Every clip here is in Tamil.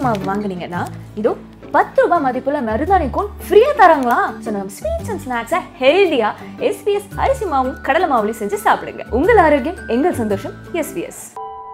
மாவு வாங்குனீங்கன்னா இதோ பத்து ரூபாய் மதிப்புள்ள மருதாணி கோன் ஃப்ரீயா தராங்களா ஸோ நம்ம ஸ்வீட்ஸ் அண்ட் ஸ்நாக்ஸை ஹெல்தியா எஸ்பிஎஸ் அரிசி மாவும் கடலை மாவுலையும் செஞ்சு சாப்பிடுங்க உங்கள் ஆரோக்கியம் எங்கள் சந்தோஷம் எஸ்பிஎஸ்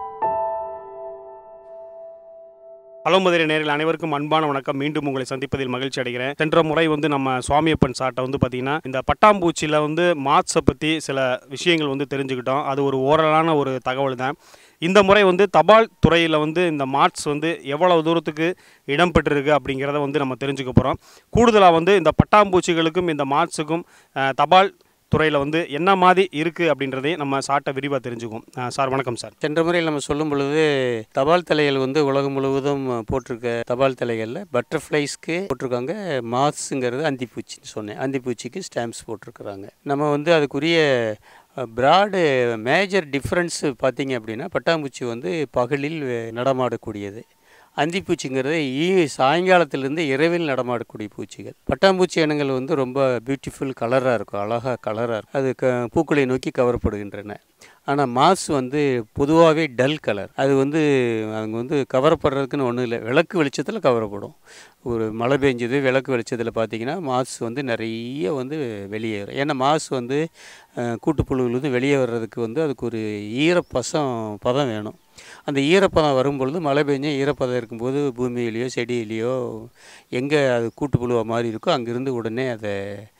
ஹலோ மதுரை நேரில் அனைவருக்கும் அன்பான வணக்கம் மீண்டும் உங்களை சந்திப்பதில் மகிழ்ச்சி அடைகிறேன் சென்ற முறை வந்து நம்ம சுவாமியப்பன் சாட்டை வந்து பார்த்தீங்கன்னா இந்த பட்டாம்பூச்சியில் வந்து மார்க்ஸை பற்றி சில விஷயங்கள் வந்து தெரிஞ்சுக்கிட்டோம் அது ஒரு ஓரலான ஒரு தகவல் தான் இந்த முறை வந்து தபால் துறையில் வந்து இந்த மார்க்ஸ் வந்து எவ்வளவு தூரத்துக்கு இடம்பெற்றிருக்கு அப்படிங்கிறத வந்து நம்ம தெரிஞ்சுக்க போகிறோம் கூடுதலாக வந்து இந்த பட்டாம்பூச்சிகளுக்கும் இந்த மார்க்ஸுக்கும் அஹ், தபால் துறையில் வந்து என்ன மாதிரி இருக்குது அப்படின்றதையும் நம்ம சாட்டை விரிவாக தெரிஞ்சுக்குவோம் அஹ், சார் வணக்கம் சார் சென்ற முறையில் நம்ம சொல்லும் பொழுது தபால் தலைகள் வந்து உலகம் முழுவதும் போட்டிருக்க தபால் தலைகளில் பட்டர்ஃப்ளைஸ்க்கு போட்டிருக்காங்க மாஸ்ங்கிறது அந்திப்பூச்சின்னு சொன்னேன் அந்திப்பூச்சிக்கு ஸ்டாம்ப்ஸ் போட்டிருக்கிறாங்க நம்ம வந்து அதுக்குரிய ப்ராடு மேஜர் டிஃப்ரென்ஸ் பார்த்தீங்க அப்படின்னா பட்டாம்பூச்சி வந்து பகலில் நடமாடக்கூடியது அந்திப்பூச்சிங்கிறது ஈ சாயங்காலத்திலிருந்து இரவில் நடமாடக்கூடிய பூச்சிகள் பட்டாம்பூச்சி இனங்கள் வந்து ரொம்ப பியூட்டிஃபுல் கலராக இருக்கும் அழகாக கலராக இருக்கும் அது க பூக்களை நோக்கி கவரப்படுகின்றன ஆனால் மாஸ் வந்து பொதுவாகவே டல் கலர் அது வந்து அவங்க வந்து கவரப்படுறதுக்குன்னு ஒன்றும் இல்லை விளக்கு வெளிச்சத்தில் கவரப்படும் ஒரு மழை பெஞ்சது விளக்கு வெளிச்சத்தில் பார்த்தீங்கன்னா மாஸ் வந்து நிறைய வந்து வெளியேறும் ஏன்னா மாஸ் வந்து அஹ், கூட்டுப்புழுவிலிருந்து வெளியே வர்றதுக்கு வந்து அதுக்கு ஒரு ஈரப்பசம் பதம் வேணும் அந்த ஈரப்பதம் வரும்பொழுது மழை பெஞ்ச ஈரப்பதம் இருக்கும்போது பூமியிலையோ செடியிலையோ எங்கே அது கூட்டுப்புழுவாக மாதிரி இருக்கோ அங்கேருந்து உடனே அதை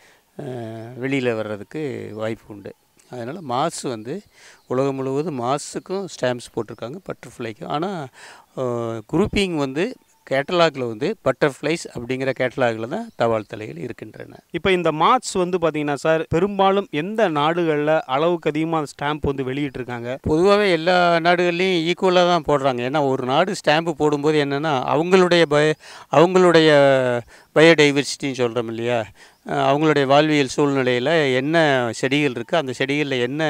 வெளியில் வர்றதுக்கு வாய்ப்பு உண்டு அதனால் மாசு வந்து உலகம் முழுவதும் மாஸுக்கும் ஸ்டாம்ப்ஸ் போட்டிருக்காங்க பட்டர்ஃப்ளைக்கும் ஆனால் குரூப்பிங் வந்து கேட்டலாகில் வந்து பட்டர்ஃப்ளைஸ் அப்படிங்கிற கேட்டலாகில் தான் தபால் தலைகள் இருக்கின்றன இப்போ இந்த மார்க்ஸ் வந்து பார்த்தீங்கன்னா சார் பெரும்பாலும் எந்த நாடுகளில் அளவுக்கு அதிகமாக ஸ்டாம்ப் வந்து வெளியிட்டிருக்காங்க பொதுவாகவே எல்லா நாடுகள்லையும் ஈக்குவலாக தான் போடுறாங்க ஏன்னா ஒரு நாடு ஸ்டாம்பு போடும்போது என்னென்னா அவங்களுடைய பய அவங்களுடைய பயோடைவர்சிட்டின்னு சொல்கிறோம் இல்லையா அஹ் அவங்களுடைய வாழ்வியல் சூழ்நிலையில் என்ன செடிகள் இருக்குது அந்த செடிகளில் என்ன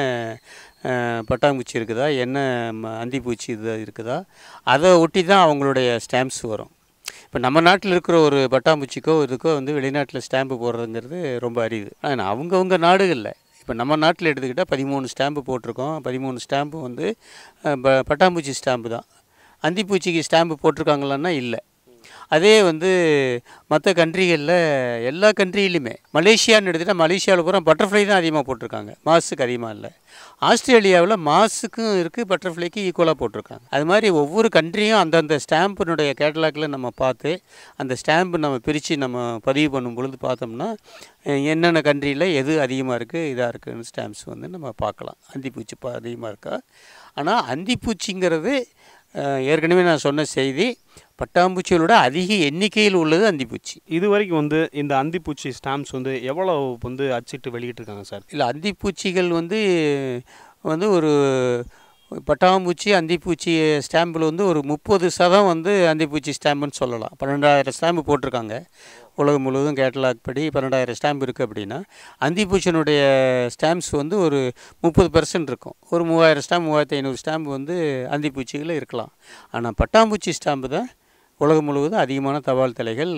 அஹ், பட்டாம்பூச்சி இருக்குதா என்ன ம- அந்திப்பூச்சி இது இருக்குதா அதை ஒட்டி தான் அவங்களுடைய ஸ்டாம்ப்ஸ் வரும் இப்போ நம்ம நாட்டில் இருக்கிற ஒரு பட்டாம்பூச்சிக்கோ இதுக்கோ வந்து வெளிநாட்டில் ஸ்டாம்பு போடுறதுங்கிறது ரொம்ப அரிது ஆனால் அவங்கவுங்க நாடுகளில் இப்போ நம்ம நாட்டில் எடுத்துக்கிட்டால் பதிமூணு ஸ்டாம்பு போட்டிருக்கோம் பதிமூணு ஸ்டாம்பு வந்து அஹ், ப- பட்டாம்பூச்சி ஸ்டாம்பு தான் அந்திப்பூச்சிக்கு ஸ்டாம்பு போட்டிருக்காங்களான்னா இல்லை அதே வந்து மற்ற கண்ட்ரிகளில் எல்லா கண்ட்ரியிலுமே மலேசியான்னு எடுத்துகிட்டா மலேசியாவில் பூரா பட்டர்ஃப்ளை தான் அதிகமாக போட்டிருக்காங்க மாஸுக்கு அதிகமாக இல்லை ஆஸ்திரேலியாவில் மாஸுக்கும் இருக்குது பட்டர்ஃப்ளைக்கு ஈக்குவலாக போட்டிருக்காங்க அது மாதிரி ஒவ்வொரு கண்ட்ரியும் அந்தந்த ஸ்டாம்பினுடைய கேட்டலாகில் நம்ம பார்த்து அந்த ஸ்டாம்பு நம்ம பிரித்து நம்ம பதிவு பண்ணும் பொழுது பார்த்தோம்னா அஹ், என்னென்ன கண்ட்ரியில் எது அதிகமாக இருக்குது இதாக இருக்குன்னு ஸ்டாம்ப்ஸ் வந்து நம்ம பார்க்கலாம் அந்திப்பூச்சி இப்போ அதிகமாக இருக்கா ஆனால் அந்திப்பூச்சிங்கிறது அஹ், ஏற்கனவே நான் சொன்ன செய்தி பட்டாம்பூச்சிகளோட அதிக எண்ணிக்கையில் உள்ளது அந்திப்பூச்சி இது வரைக்கும் வந்து இந்த அந்திப்பூச்சி ஸ்டாம்ப்ஸ் வந்து எவ்வளோ வந்து அச்சிட்டு வெளியிட்டிருக்காங்க சார் இல்லை அந்திப்பூச்சிகள் வந்து வந்து ஒரு பட்டாம்பூச்சி அந்திப்பூச்சி ஸ்டாம்பில் வந்து ஒரு முப்பது சதம் வந்து அந்திப்பூச்சி ஸ்டாம்புன்னு சொல்லலாம் பன்னெண்டாயிரம் ஸ்டாம்பு போட்டிருக்காங்க உலகம் முழுவதும் கேட்டலாக் படி பன்னெண்டாயிரம் ஸ்டாம்பு இருக்குது அப்படின்னா அந்திப்பூச்சியினுடைய ஸ்டாம்ப்ஸ் வந்து ஒரு முப்பது பெர்சன்ட் இருக்கும் ஒரு மூவாயிரம் ஸ்டாம்ப் மூவாயிரத்தி ஐநூறு ஸ்டாம்பு வந்து அந்திப்பூச்சிகள் இருக்கலாம் ஆனால் பட்டாம்பூச்சி ஸ்டாம்பு தான் உலகம் முழுவதும் அதிகமான தபால் தலைகள்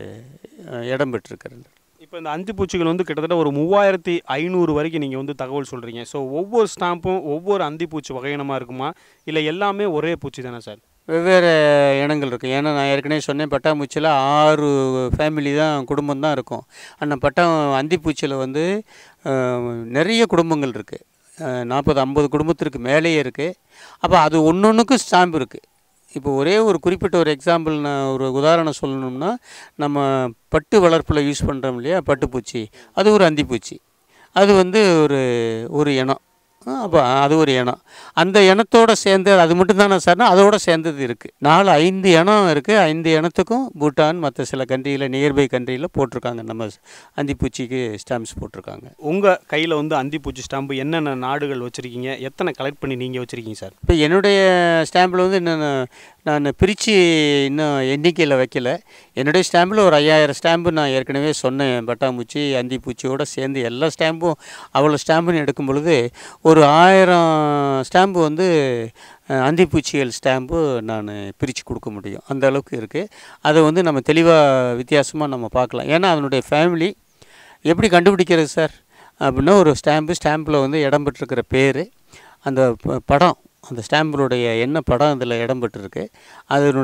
அஹ், இடம் பெற்றிருக்கிறது இப்போ இந்த அந்திப்பூச்சிகள் வந்து கிட்டத்தட்ட ஒரு மூவாயிரத்தி ஐநூறு வரைக்கும் நீங்கள் வந்து தகவல் சொல்கிறீங்க ஸோ ஒவ்வொரு ஸ்டாம்பும் ஒவ்வொரு அந்திப்பூச்சி வகையினமாக இருக்குமா இல்லை எல்லாமே ஒரே பூச்சி தானே சார் வெவ்வேறு இனங்கள் இருக்குது ஏன்னா நான் ஏற்கனவே சொன்னேன் பட்டாம்பூச்சியில் ஆறு ஃபேமிலி தான் குடும்பம் தான் இருக்கும் ஆனால் பட்டா அந்திப்பூச்சியில் வந்து அஹ், நிறைய குடும்பங்கள் இருக்குது நாற்பது ஐம்பது குடும்பத்திற்கு மேலேயே இருக்குது அப்போ அது ஒன்று ஒன்றுக்கும் ஸ்டாம்ப் இருக்குது இப்போ ஒரே ஒரு குறிப்பிட்ட ஒரு எக்ஸாம்பிள் நான் ஒரு உதாரணம் சொல்லணும்னா நம்ம பட்டு வளர்ப்பில் யூஸ் பண்ணுறோம் இல்லையா பட்டுப்பூச்சி அது ஒரு அந்திப்பூச்சி அது வந்து ஒரு ஒரு இனம் அப்போ அது ஒரு இனம் அந்த இனத்தோட சேர்ந்து அது மட்டும் தானே சார்னா அதோட சேர்ந்தது இருக்குது நாலு ஐந்து இனம் இருக்குது ஐந்து இனத்துக்கும் பூட்டான் மற்ற சில கண்ட்ரியில் நியர்பை கண்ட்ரியில் போட்டிருக்காங்க நம்ம அந்திப்பூச்சிக்கு ஸ்டாம்ப்ஸ் போட்டிருக்காங்க உங்கள் கையில் வந்து அந்திப்பூச்சி ஸ்டாம்பு என்னென்ன நாடுகள் வச்சுருக்கீங்க எத்தனை கலெக்ட் பண்ணி நீங்கள் வச்சுருக்கீங்க சார் இப்போ என்னுடைய ஸ்டாம்பில் வந்து இன்னும் நான் பிரித்து இன்னும் எண்ணிக்கையில் வைக்கல என்னுடைய ஸ்டாம்பில் ஒரு ஐயாயிரம் ஸ்டாம்பு நான் ஏற்கனவே சொன்னேன் பட்டாம்பூச்சி அந்திப்பூச்சியோடு சேர்ந்து எல்லா ஸ்டாம்பும் அவ்வளோ ஸ்டாம்புன்னு எடுக்கும் பொழுது ஒரு ஆயிரம் ஸ்டாம்பு வந்து அஹ், அந்திப்பூச்சிகள் ஸ்டாம்பு நான் பிரித்து கொடுக்க முடியும் அந்த அளவுக்கு இருக்குது அதை வந்து நம்ம தெளிவாக வித்தியாசமாக நம்ம பார்க்கலாம் ஏன்னா அதனுடைய ஃபேமிலி எப்படி கண்டுபிடிக்கிறது சார் அப்படின்னா ஒரு ஸ்டாம்பு ஸ்டாம்பில் வந்து இடம் பெற்றிருக்கிற பேர் அந்த ப- படம் அந்த ஸ்டாம்பினுடைய என்ன படம் அதில் இடம் பெற்றிருக்கு அதனுடைய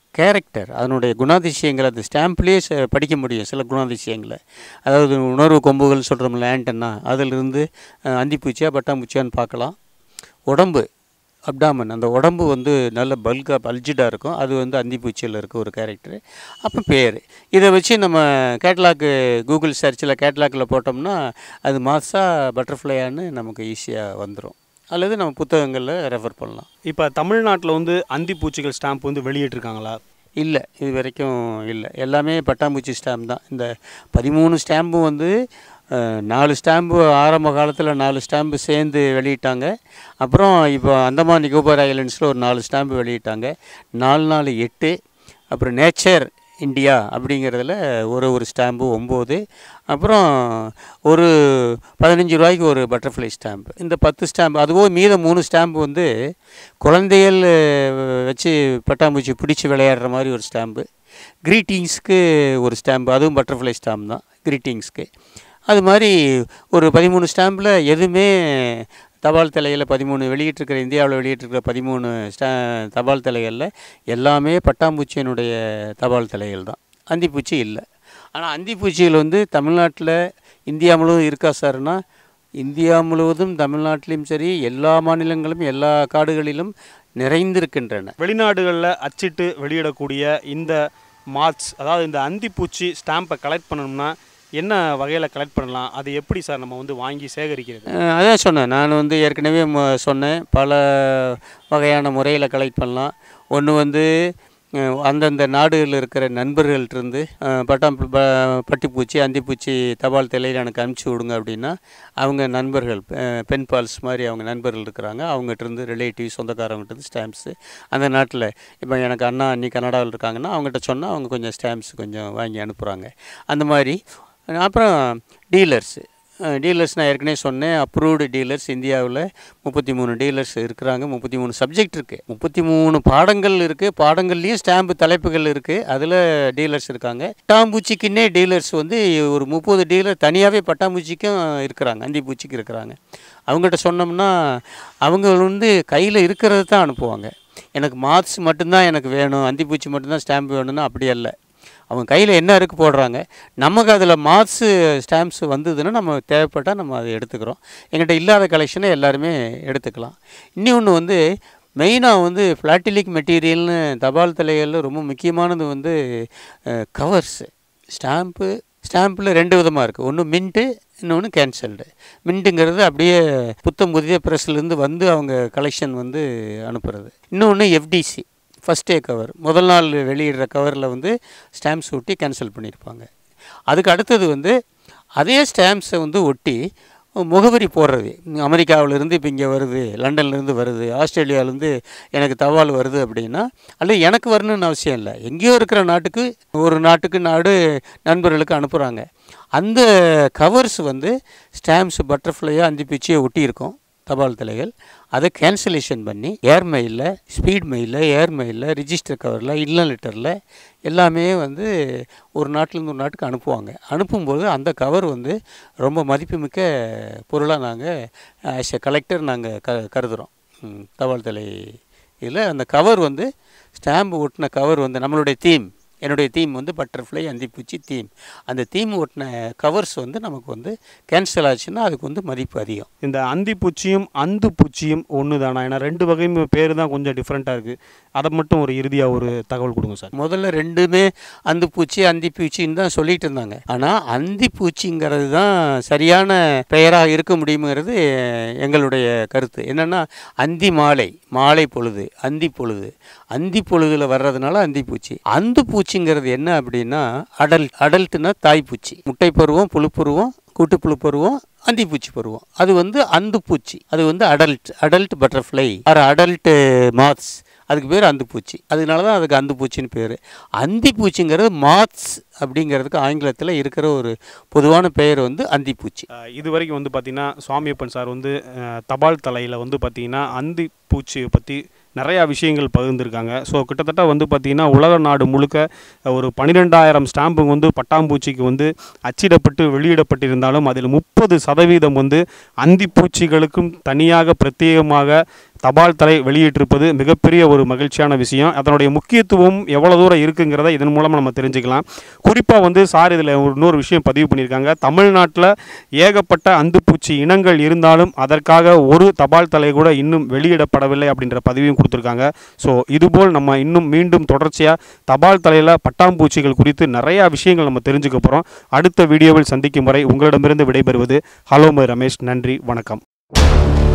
கேரக்டர் அதனுடைய குணாதிசயங்களை அந்த ஸ்டாம்ப்லேயே ச- படிக்க முடியும் சில குணாதிசயங்களை அதாவது உணர்வு கொம்புகள் சொல்கிறோம்ல ஆண்டன்னா அதிலிருந்து அஹ், அந்திப்பூச்சியா பட்டாம்பூச்சியான்னு பார்க்கலாம் உடம்பு அப்டாமன் அந்த உடம்பு வந்து நல்ல பல்காக பல்ஜிடாக இருக்கும் அது வந்து அந்திப்பூச்சியில் இருக்க ஒரு கேரக்டர் அப்போ பேர் இதை வச்சு நம்ம கேட்லாக்கு கூகுள் சர்ச்சில் கேட்லாக்கில் போட்டோம்னா அது மாசா பட்டர்ஃப்ளையான்னு நமக்கு ஈஸியாக வந்துடும் அல்லது நம்ம புத்தகங்களில் ரெஃபர் பண்ணலாம் இப்போ தமிழ்நாட்டில் வந்து அந்திப்பூச்சிகள் ஸ்டாம்ப் வந்து வெளியிட்டிருக்காங்களா இல்லை இது வரைக்கும் இல்லை எல்லாமே பட்டாம்பூச்சி ஸ்டாம்ப் தான் இந்த பதிமூணு ஸ்டாம்பும் வந்து அஹ், நாலு ஸ்டாம்பு ஆரம்ப காலத்தில் நாலு ஸ்டாம்பு சேர்ந்து வெளியிட்டாங்க அப்புறம் இப்போ அந்தமான் நிக்கோபார் ஐலண்ட்ஸில் ஒரு நாலு ஸ்டாம்பு வெளியிட்டாங்க நாலு நாலு எட்டு அப்புறம் நேச்சர் இந்தியா அப்படிங்கிறதுல ஒரு ஒரு ஸ்டாம்பு ஒம்பது அப்புறம் ஒரு பதினஞ்சு ரூபாய்க்கு ஒரு பட்டர்ஃப்ளை ஸ்டாம்பு இந்த பத்து ஸ்டாம்பு அதுவும் மீத மூணு ஸ்டாம்பு வந்து குழந்தைகள் அஹ், வச்சு பட்டாம்பூச்சி பிடிச்சி விளையாடுற மாதிரி ஒரு ஸ்டாம்பு க்ரீட்டிங்ஸ்க்கு ஒரு ஸ்டாம்பு அதுவும் பட்டர்ஃப்ளை ஸ்டாம்ப் தான் க்ரீட்டிங்ஸ்க்கு அது மாதிரி ஒரு பதிமூணு ஸ்டாம்பில் எதுவுமே தபால் தலையில் பதிமூணு வெளியிட்டிருக்கிற இந்தியாவில் வெளியிட்டிருக்கிற பதிமூணு ஸ்டா தபால் தலைகளில் எல்லாமே பட்டாம்பூச்சியினுடைய தபால் தலைகள் தான் அந்திப்பூச்சி இல்லை ஆனால் அந்திப்பூச்சிகள் வந்து தமிழ்நாட்டில் இந்தியா முழுவதும் இருக்கா சார்னா இந்தியா முழுவதும் தமிழ்நாட்டிலும் சரி எல்லா மாநிலங்களும் எல்லா காடுகளிலும் நிறைந்திருக்கின்றன வெளிநாடுகளில் அச்சிட்டு வெளியிடக்கூடிய இந்த மார்க்ஸ் அதாவது இந்த அந்திப்பூச்சி ஸ்டாம்பை கலெக்ட் பண்ணணும்னா என்ன வகையில் கலெக்ட் பண்ணலாம் அது எப்படி சார் நம்ம வந்து வாங்கி சேகரிக்கிறது அஹ் அதான் சொன்னேன் நான் வந்து ஏற்கனவே ம- சொன்னேன் பல வகையான முறையில் கலெக்ட் பண்ணலாம் ஒன்று வந்து அஹ், அந்தந்த நாடுகளில் இருக்கிற நண்பர்கள்ட்டிருந்து அஹ், பட்டாம் ப- பட்டிப்பூச்சி அந்திப்பூச்சி தபால் தலையில் எனக்கு அனுப்பிச்சி விடுங்க அப்படின்னா அவங்க நண்பர்கள் அஹ், பென் பால்ஸ் மாதிரி அவங்க நண்பர்கள் இருக்கிறாங்க அவங்ககிட்டருந்து ரிலேட்டிவ் சொந்தக்காரவங்ககிட்ட ஸ்டாம்ப்ஸு அந்த நாட்டில் இப்போ எனக்கு அண்ணா அண்ணி கனடாவில் இருக்காங்கன்னா அவங்ககிட்ட சொன்னால் அவங்க கொஞ்சம் ஸ்டாம்ப்ஸ் கொஞ்சம் வாங்கி அனுப்புகிறாங்க அந்த மாதிரி அப்புறம் டீலர்ஸு டீலர்ஸ் நான் ஏற்கனவே சொன்னேன் அப்ரூவ்டு டீலர்ஸ் இந்தியாவில் முப்பத்தி மூணு டீலர்ஸ் இருக்கிறாங்க முப்பத்தி மூணு சப்ஜெக்ட் இருக்குது முப்பத்தி மூணு பாடங்கள் இருக்குது பாடங்கள்லேயும் ஸ்டாம்பு தலைப்புகள் இருக்குது அதில் டீலர்ஸ் இருக்காங்க பட்டாம்பூச்சிக்குன்னே டீலர்ஸ் வந்து ஒரு முப்பது டீலர் தனியாகவே பட்டாம்பூச்சிக்கும் இருக்கிறாங்க அந்திப்பூச்சிக்கு இருக்கிறாங்க அவங்ககிட்ட சொன்னோம்னா அவங்க வந்து கையில் இருக்கிறது தான் அனுப்புவாங்க எனக்கு மார்க்ஸ் மட்டும்தான் எனக்கு வேணும் அந்திப்பூச்சி மட்டும்தான் ஸ்டாம்பு வேணும்னா அப்படி அல்ல அவங்க கையில் என்ன இருக்கு போடுறாங்க நமக்கு அதில் மார்க்ஸு ஸ்டாம்ப்ஸ் வந்ததுன்னா நம்ம தேவைப்பட்டால் நம்ம அதை எடுத்துக்கிறோம் எங்கிட்ட இல்லாத கலெக்ஷனை எல்லாருமே எடுத்துக்கலாம் இன்னொன்று வந்து மெயினாக வந்து ஃப்ளாட்டிலிக் மெட்டீரியல்னு தபால் தலைகளில் ரொம்ப முக்கியமானது வந்து கவர்ஸு ஸ்டாம்ப்பு ஸ்டாம்பில் ரெண்டு விதமாக இருக்குது ஒன்று மின்ட்டு இன்னொன்று கேன்சல்டு மின்ட்டுங்கிறது அப்படியே புத்தம் புதிய ப்ரெஸ்லேருந்து வந்து அவங்க கலெக்ஷன் வந்து அனுப்புறது இன்னொன்று எஃப்டிசி ஃபஸ்ட் டே கவர் முதல் நாள் வெளியிடுற கவரில் வந்து ஸ்டாம்ப்ஸ் ஒட்டி கேன்சல் பண்ணியிருப்பாங்க அதுக்கு அடுத்தது வந்து அதே ஸ்டாம்ப்ஸை வந்து ஒட்டி முகவரி போடுறது அமெரிக்காவிலேருந்து இப்போ இங்கே வருது லண்டன்லேருந்து வருது ஆஸ்திரேலியாவிலேருந்து எனக்கு தபால் வருது அப்படின்னா அல்லது எனக்கு வரணும்னு அவசியம் இல்லை எங்கேயோ இருக்கிற நாட்டுக்கு ஒரு நாட்டுக்கு நாடு நண்பர்களுக்கு அனுப்புகிறாங்க அந்த கவர்ஸ் வந்து ஸ்டாம்ப்ஸ் பட்டர்ஃப்ளையாக அந்தி பிச்சியை ஒட்டியிருக்கோம் தபால் தலைகள் அதை கேன்சலேஷன் பண்ணி ஏர் மெயிலில் ஸ்பீட் மெயிலில் ஏர் மெயிலில் ரிஜிஸ்டர் கவரில் இல்ல லெட்டரில் எல்லாமே வந்து ஒரு நாட்டிலேருந்து ஒரு நாட்டுக்கு அனுப்புவாங்க அனுப்பும்போது அந்த கவர் வந்து ரொம்ப மதிப்புமிக்க பொருளாக நாங்கள் ஆஸ் எ கலெக்டர் நாங்கள் க கருதுகிறோம் ம், தபால் தலை இதில் அந்த கவர் வந்து ஸ்டாம்பு ஒட்டின கவர் வந்து நம்மளுடைய தீம் என்னுடைய தீம் வந்து பட்டர்ஃப்ளை அந்திப்பூச்சி தீம் அந்த தீம் ஒட்டின கவர்ஸ் வந்து நமக்கு வந்து கேன்சல் ஆச்சுன்னா அதுக்கு வந்து மதிப்பு அதிகம் இந்த அந்திப்பூச்சியும் அந்து பூச்சியும் ஒன்று தானா ஏன்னா ரெண்டு வகையும் பேர் தான் கொஞ்சம் டிஃப்ரெண்ட்டாக இருக்குது அதை மட்டும் ஒரு இறுதியாக ஒரு தகவல் கொடுங்க சார் முதல்ல ரெண்டுமே அந்து பூச்சி அந்தி பூச்சின்னு தான் சொல்லிட்டு இருந்தாங்க ஆனால் அந்தி பூச்சிங்கிறது தான் சரியான பெயராக இருக்க முடியுங்கிறது எங்களுடைய கருத்து என்னென்னா அந்தி மாலை மாலை பொழுது அந்தி பொழுது அந்தி பொழுதுல வர்றதுனால அந்தி பூச்சி அந்து பூச்சிங்கிறது என்ன அப்படின்னா அடல்ட் அடல்ட்னா தாய்ப்பூச்சி முட்டை பருவம் புழு பருவம் கூட்டுப்புழு பருவம் அந்திப்பூச்சி பருவம் அது வந்து அந்து பூச்சி அது வந்து adult adult butterfly or adult moths அதுக்கு பேர் அந்துப்பூச்சி அதனால தான் அதுக்கு அந்துப்பூச்சின்னு பேர் அந்திப்பூச்சிங்கிறது மாத்ஸ் அப்படிங்கிறதுக்கு ஆங்கிலத்தில் இருக்கிற ஒரு பொதுவான பெயர் வந்து அந்திப்பூச்சி அஹ் இது வரைக்கும் வந்து பார்த்திங்கன்னா சுவாமியப்பன் சார் வந்து அஹ், தபால் தலையில் வந்து பார்த்திங்கன்னா அந்தி பூச்சியை பற்றி நிறையா விஷயங்கள் பகிர்ந்திருக்காங்க ஸோ கிட்டத்தட்ட வந்து பார்த்திங்கன்னா உலக நாடு முழுக்க ஒரு பன்னிரெண்டாயிரம் ஸ்டாம்புங்க வந்து பட்டாம்பூச்சிக்கு வந்து அச்சிடப்பட்டு வெளியிடப்பட்டிருந்தாலும் அதில் முப்பது சதவீதம் வந்து அந்தி பூச்சிகளுக்கும் தனியாக பிரத்யேகமாக தபால் தலை வெளியிட்டிருப்பது மிகப்பெரிய ஒரு மகிழ்ச்சியான விஷயம் அதனுடைய முக்கியத்துவம் எவ்வளோ தூரம் இருக்குங்கிறத இதன் மூலமாக நம்ம தெரிஞ்சுக்கலாம் குறிப்பாக வந்து சார் இதில் ஒரு இன்னொரு விஷயம் பதிவு பண்ணியிருக்காங்க தமிழ்நாட்டில் ஏகப்பட்ட அந்துப்பூச்சி இனங்கள் இருந்தாலும் அதற்காக ஒரு தபால் தலை கூட இன்னும் வெளியிடப்படவில்லை அப்படின்ற பதிவையும் கொடுத்துருக்காங்க ஸோ இதுபோல் நம்ம இன்னும் மீண்டும் தொடர்ச்சியாக தபால் தலையில் பட்டாம்பூச்சிகள் குறித்து நிறையா விஷயங்கள் நம்ம தெரிஞ்சுக்க போகிறோம் அடுத்த வீடியோவில் சந்திக்கும் வரை உங்களிடமிருந்து விடைபெறுவது ஹலோ மை ரமேஷ் நன்றி வணக்கம்